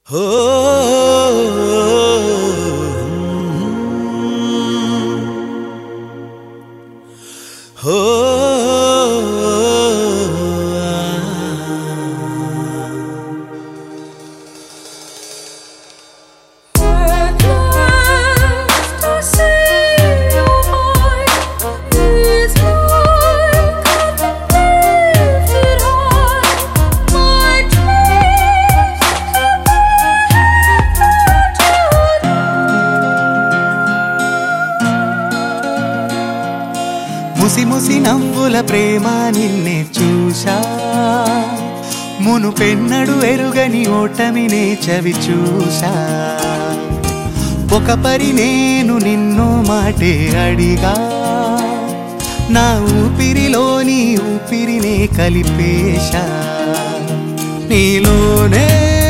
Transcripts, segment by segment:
ముసి ముసి నవ్వుల ప్రేమ నిన్నే చూశా మును పెన్నడు ఎరుగని ఓటమినే చవి చూశా ఒక పరి నేను నిన్ను మాటే అడిగా నా ఊపిరిలోని ఊపిరినే కలిపేశా నీలోనే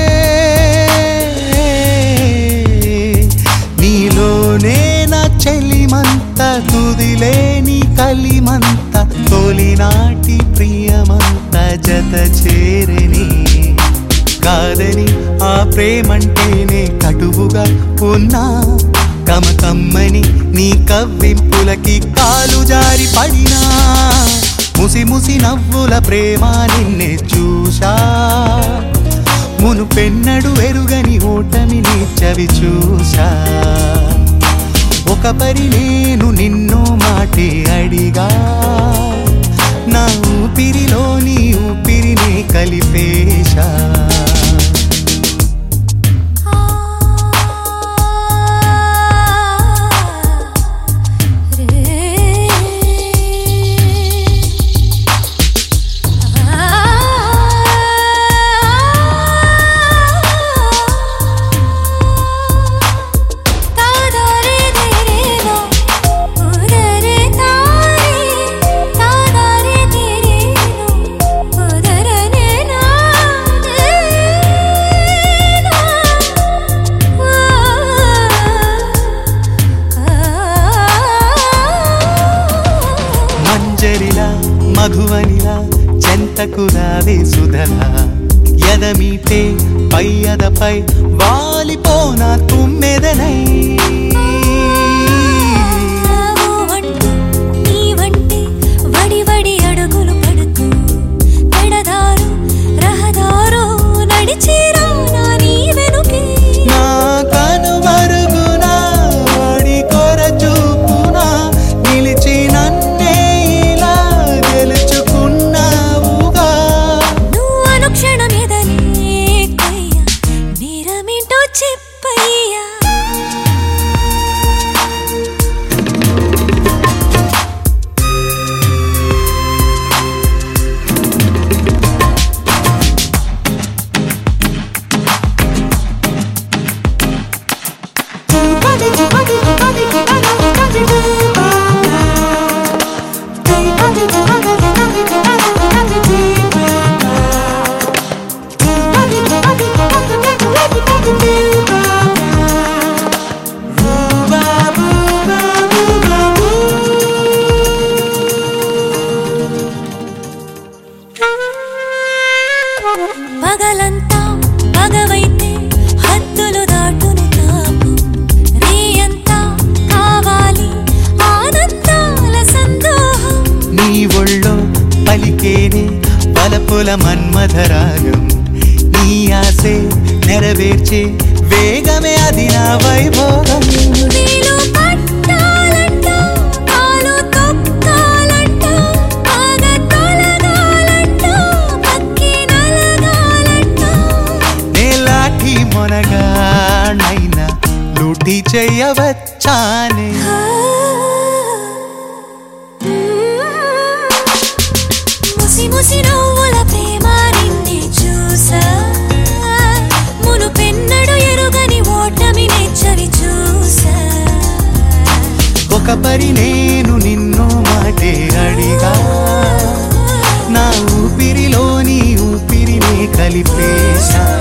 నీలోనే నా చెలిమంత తుదిలేని కలిమంత తొలినాటి ప్రియమంత జత చేరని కాదని ఆ ప్రేమంటేనే కటువుగా ఉన్నా కమ కమ్మని నీ కవ్వింపులకి కాలు జారి పడినా ముసి ముసి నవ్వుల ప్రేమ నిన్నే చూశా మును పెన్నడు ఎరుగని ఓటమిని చవి చూశా ఒక పరి నేను నిన్ను మాటే అడిగా నా ఊపిరిలోని ఊపిరిని కలిపేశా మంజరిలా మధువనిలా చెంతకు రావే సుధలా ఎదమీటే పై అదపై వాలిపోనా తుమ్మెదనై వడి వడి అడుగులు పడుతూ పెడదారు రహదారు నడిచిరా నా నీ వెనుకే నా కనుమరుగునా వాడి కొర చూపునా నిలిచి నన్నే ఇలా గెలుచుకున్నావుగా నువ్వు అనుక్షణం ఎదనే కయ్యా నేరమేంటో చెప్పయ్యా పగలంతా పగవైతే హద్దులు దాటును తాపం రేయంతా కావాలి ఆనందాల సందోహం నీ ఒళ్ళో పలికేనే పలపుల మన్మధరాగం నీ ఆసే నెరవేర్చే వేగమే అది నా వైభోగం నీలో పట్టాలంట కాలు తొక్కాలంట ఆగ తొలగాలంట పక్కి నలగాలంట నేలాఠి మొనగానైనా లూటి చెయ్యవచ్చానే ముసి ముసి నవ్వుల ప్రేమ నిన్నే చూసా మును పెన్నడు ఎరుగని ఓటమినే చవి చూసా ఒక పరి నేను నిన్ను మాటే అడిగా నా ఊపిరిలోని ఊపిరిని కలిపేశా